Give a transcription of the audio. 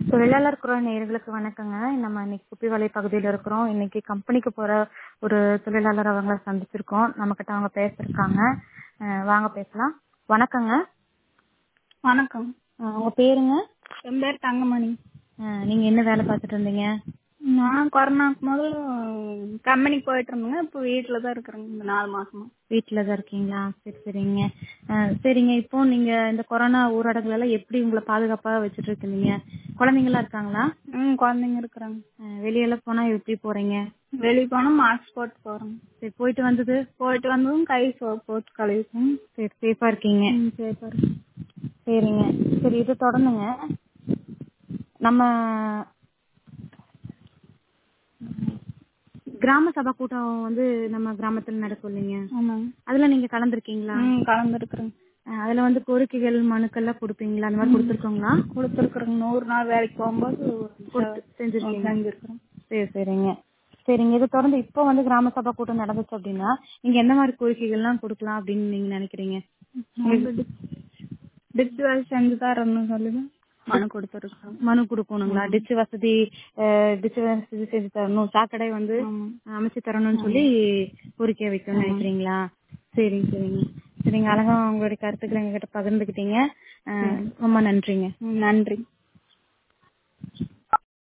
தொழிலாளர் குரல் நேயர்களுக்கு வணக்கங்க நம்ம இன்னைக்கு குப்பிவலை பகுதியில் இருக்கிறோம் இன்னைக்கு கம்பெனிக்கு போற ஒரு தொழிலாளர் அவங்கள சந்திச்சிருக்கோம் நம்ம கிட்ட அவங்க பேசிருக்காங்க அஹ் வாங்க பேசலாம் வணக்கங்க வணக்கம் அஹ் உங்க பேருங்க என் பேர் தங்கமணி அஹ் நீங்க என்ன வேலை பார்த்துட்டு இருந்தீங்க நான் கொரோனாக்கு முதல்ல கம்பெனிக்கு போயிட்டு இருந்தேங்க இப்போ வீட்டில் தான் இருக்கிறேங்க இந்த நாலு மாசமா வீட்டில தான் இருக்கீங்களா சரி சரிங்க அஹ் சரிங்க இப்போ நீங்க இந்த கொரோனா ஊரடங்குல எல்லாம் எப்படி உங்களை பாதுகாப்பா வச்சுட்டு இருக்கீங்க குழந்தைங்களா இருக்காங்களா ம் குழந்தைங்க இருக்கிறாங்க அஹ் வெளியெல்லாம் போனா எப்படி போறீங்க வெளியே போனால் மாஸ்க் போட்டு போகிறோம் சரி போயிட்டு வந்தது போயிட்டு வந்ததும் கை சோப்பு போட்டு கழுவிக்கும் சரி சேஃபா இருக்கீங்க ம் சரி பாருங்க சரிங்க சரி இது தொடர்ந்துங்க நம்ம கிராம சபா கூட்டம் வந்து நம்ம கிராமத்துல நடக்கும் இல்லைங்க ஆமாங்க அதுல நீங்க கலந்துருக்கீங்களா ம் கலந்துருக்குறேங்க அஹ் அதுல வந்து கோரிக்கைகள் மனுக்கள்லாம் கொடுப்பீங்களா அந்த மாதிரி கொடுத்துருக்கோங்களா கொடுத்துருக்குறேங்க நூறு நாள் வேலைக்கு போகும்போது கொடுத்து செஞ்சிருக்கீங்க செஞ்சுருக்குறோம் சரி சரிங்க சரிங்க இதை தொடர்ந்து இப்போ வந்து கிராம சபா கூட்டம் நடந்துச்சு அப்படின்னா நீங்க எந்த மாதிரி கோரிக்கைகள்லாம் கொடுக்கலாம் அப்படின்னு நீங்க நினைக்கிறீங்க டிப்டி வேலை செஞ்சு தரணும்னு சொல்லி மனு கொடுத்துருக்குறோம் மனு கொடுக்கணுங்களா டிச்சு வசதி டிச்சு வசதி செஞ்சு தரணும் சாக்கடை வந்து அமைச்சு தரணும்னு சொல்லி கோரிக்கை வைக்கணும்னு நினைக்கிறீங்களா சரிங்க சரிங்க சரிங்க அழகா உங்களுடைய கருத்துக்களை எங்ககிட்ட பகிர்ந்துக்கிட்டீங்க அஹ் ரொம்ப நன்றிங்க ம், நன்றி